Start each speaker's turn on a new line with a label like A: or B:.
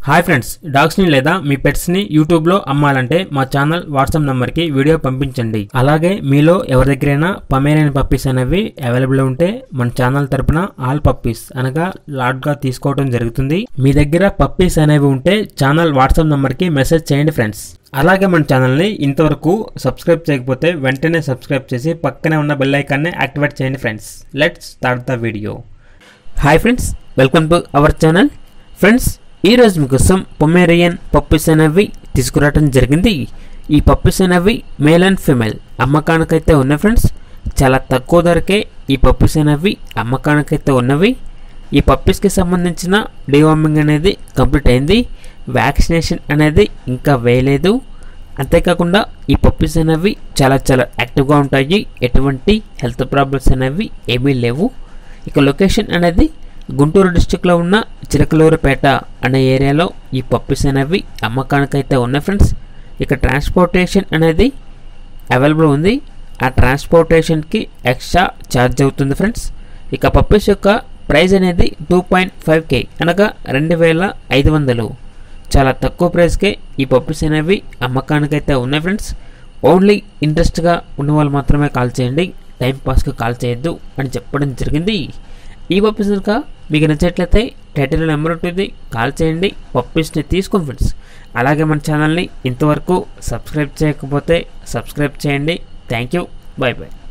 A: hi friends డాగ్స్ని లేదా మీ పెట్స్ని యూట్యూబ్లో అమ్మాలంటే మా ఛానల్ వాట్సాప్ నెంబర్కి వీడియో పంపించండి అలాగే మీలో ఎవరి దగ్గరైనా పమేరియన్ పప్పీస్ అనేవి అవైలబుల్ ఉంటే మన ఛానల్ తరపున ఆల్ పప్పీస్ అనగా లాట్గా తీసుకోవడం జరుగుతుంది మీ దగ్గర పప్పీస్ అనేవి ఉంటే ఛానల్ వాట్సాప్ నెంబర్కి మెసేజ్ చేయండి ఫ్రెండ్స్ అలాగే మన ఛానల్ని ఇంతవరకు సబ్స్క్రైబ్ చేయకపోతే వెంటనే సబ్స్క్రైబ్ చేసి పక్కనే ఉన్న బెల్ ఐకాన్ని యాక్టివేట్ చేయండి friends let's start the video hi friends welcome to our channel friends ఈరోజు మీకోసం పొమేరియన్ పప్పీస్ అనేవి తీసుకురావడం జరిగింది ఈ పప్పీస్ అనేవి మేల్ అండ్ ఫీమేల్ అమ్మకానికైతే ఉన్నాయి ఫ్రెండ్స్ చాలా తక్కువ ధరకే ఈ పప్పీస్ అనేవి అమ్మకానికైతే ఉన్నవి ఈ పప్పీస్కి సంబంధించిన డివార్మింగ్ అనేది కంప్లీట్ అయింది వ్యాక్సినేషన్ అనేది ఇంకా వేయలేదు అంతేకాకుండా ఈ పప్పీస్ అనేవి చాలా చాలా యాక్టివ్గా ఉంటాయి ఎటువంటి హెల్త్ ప్రాబ్లమ్స్ అనేవి ఏమీ లేవు ఇక లొకేషన్ అనేది గుంటూరు డిస్టిక్లో ఉన్న చిలకలూరుపేట అనే ఏరియాలో ఈ పప్పీస్ అనేవి అమ్మకానికైతే ఉన్నాయి ఫ్రెండ్స్ ఇక ట్రాన్స్పోర్టేషన్ అనేది అవైలబుల్ ఉంది ఆ ట్రాన్స్పోర్టేషన్కి ఎక్స్ట్రా ఛార్జ్ అవుతుంది ఫ్రెండ్స్ ఇక పప్పీస్ యొక్క ప్రైస్ అనేది టూ పాయింట్ ఫైవ్ కే అనగా రెండు వేల ఐదు వందలు చాలా తక్కువ ప్రైస్కే ఈ పప్పీస్ అనేవి అమ్మకానికైతే ఉన్నాయి ఫ్రెండ్స్ ఓన్లీ ఇంట్రెస్ట్గా ఉన్న వాళ్ళు మాత్రమే కాల్ చేయండి టైం పాస్కి కాల్ చేయొద్దు అని చెప్పడం జరిగింది ఈ పప్పీస్ కనుక మీకు నచ్చట్లయితే టైటిల్ నెంబర్ ఉంటుంది కాల్ చేయండి పప్పీస్ని తీసుకోండి ఫ్రెండ్స్ అలాగే మన ఛానల్ని ఇంతవరకు సబ్స్క్రైబ్ చేయకపోతే సబ్స్క్రైబ్ చేయండి థ్యాంక్ యూ బాయ్ బాయ్